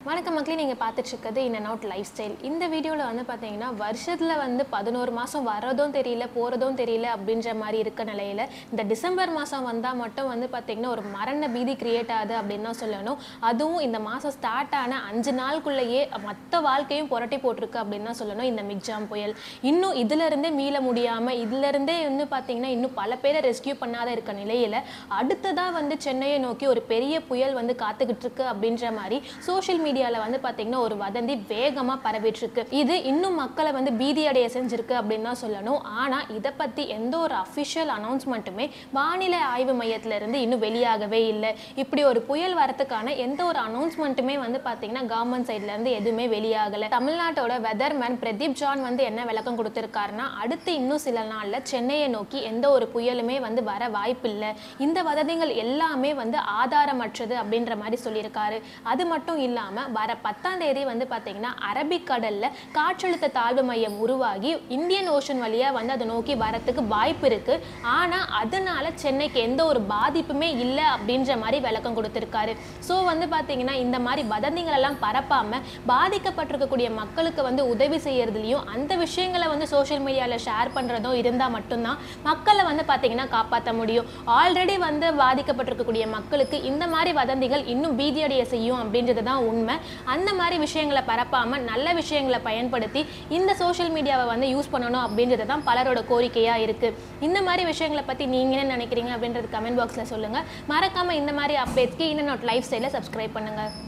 வணக்கம் மக்களே நீங்கள் பார்த்துட்டு இருக்கிறது in and out life style இந்த வீடியோவில் வந்து பார்த்தீங்கன்னா வருஷத்தில் வந்து பதினோரு மாதம் வர்றதும் தெரியல போகிறதும் தெரியல அப்படின்ற மாதிரி இருக்க நிலையில் இந்த டிசம்பர் மாதம் வந்தால் மட்டும் வந்து பார்த்தீங்கன்னா ஒரு மரண பீதி கிரியேட் ஆகுது அப்படின்னு தான் சொல்லணும் அதுவும் இந்த மாதம் ஸ்டார்ட் ஆன அஞ்சு நாளுக்குள்ளேயே மொத்த வாழ்க்கையும் புரட்டி போட்டிருக்கு அப்படின்னு தான் சொல்லணும் இந்த மிக்ஜாம் புயல் இன்னும் இதிலிருந்தே மீள முடியாமல் இதிலிருந்தே வந்து பார்த்தீங்கன்னா இன்னும் பல பேரை ரெஸ்கியூ பண்ணாத இருக்க நிலையில் அடுத்ததாக வந்து சென்னையை நோக்கி ஒரு பெரிய புயல் வந்து காத்துக்கிட்டு இருக்கு அப்படின்ற மாதிரி சோஷியல் மீடியாவில் வந்து பார்த்தீங்கன்னா ஒரு வதந்தி வேகமாக பரவிட்டு இருக்கு இது இன்னும் மக்களை வந்து பீதி அடைய செஞ்சிருக்கு அப்படின்னு தான் சொல்லணும் ஆனால் இதை பற்றி எந்த ஒரு அஃபிஷியல் அனௌன்ஸ்மெண்ட்டுமே வானிலை ஆய்வு மையத்துல இருந்து இன்னும் வெளியாகவே இல்லை இப்படி ஒரு புயல் வரத்துக்கான எந்த ஒரு அனௌன்ஸ்மெண்ட்டுமே வந்து பார்த்தீங்கன்னா கவர்மெண்ட் சைட்ல இருந்து எதுவுமே வெளியாகலை தமிழ்நாட்டோட வெதர்மேன் பிரதீப் ஜான் வந்து என்ன விளக்கம் கொடுத்திருக்காருன்னா அடுத்து இன்னும் சில நாள்ல சென்னையை நோக்கி எந்த ஒரு புயலுமே வந்து வர வாய்ப்பில்லை இந்த வதந்திகள் எல்லாமே வந்து ஆதாரமற்றது அப்படின்ற மாதிரி சொல்லியிருக்காரு அது மட்டும் இல்லாம வர பத்தாம் தேதி வந்து பார்த்தீங்கன்னா அரபிக்கடல்ல காற்றழுத்த தாழ்வு மையம் உருவாகி இந்தியன் ஓஷன் வழியா வந்து அதை நோக்கி வரத்துக்கு வாய்ப்பு இருக்கு ஆனா அதனால சென்னைக்கு எந்த ஒரு பாதிப்புமே இல்லை அப்படின்ற மாதிரி விளக்கம் கொடுத்திருக்காரு ஸோ வந்து பார்த்தீங்கன்னா இந்த மாதிரி வதந்திகள் எல்லாம் பரப்பாம பாதிக்கப்பட்டிருக்கக்கூடிய மக்களுக்கு வந்து உதவி செய்யறதுலையும் அந்த விஷயங்களை வந்து சோஷியல் மீடியாவில் ஷேர் பண்ணுறதும் இருந்தால் மட்டும்தான் மக்களை வந்து பார்த்தீங்கன்னா காப்பாற்ற முடியும் ஆல்ரெடி வந்து பாதிக்கப்பட்டிருக்கக்கூடிய மக்களுக்கு இந்த மாதிரி வதந்திகள் இன்னும் பீதியடைய செய்யும் அப்படின்றது தான் உண்மை அந்த மாதிரி விஷயங்களை பரப்பாம நல்ல விஷயங்களை பயன்படுத்தி இந்த சோஷியல் மீடியாவை வந்து யூஸ் பண்ணணும் அப்படின்றது தான் பலரோட கோரிக்கையாக இருக்கு இந்த மாதிரி விஷயங்களை பற்றி நீங்கள் என்ன நினைக்கிறீங்க அப்படின்றது கமெண்ட் பாக்ஸில் சொல்லுங்க மறக்காம இந்த மாதிரி அப்டேட்ஸ்க்கு இன்னும் லைஃப் ஸ்டைலை சப்ஸ்கிரைப் பண்ணுங்க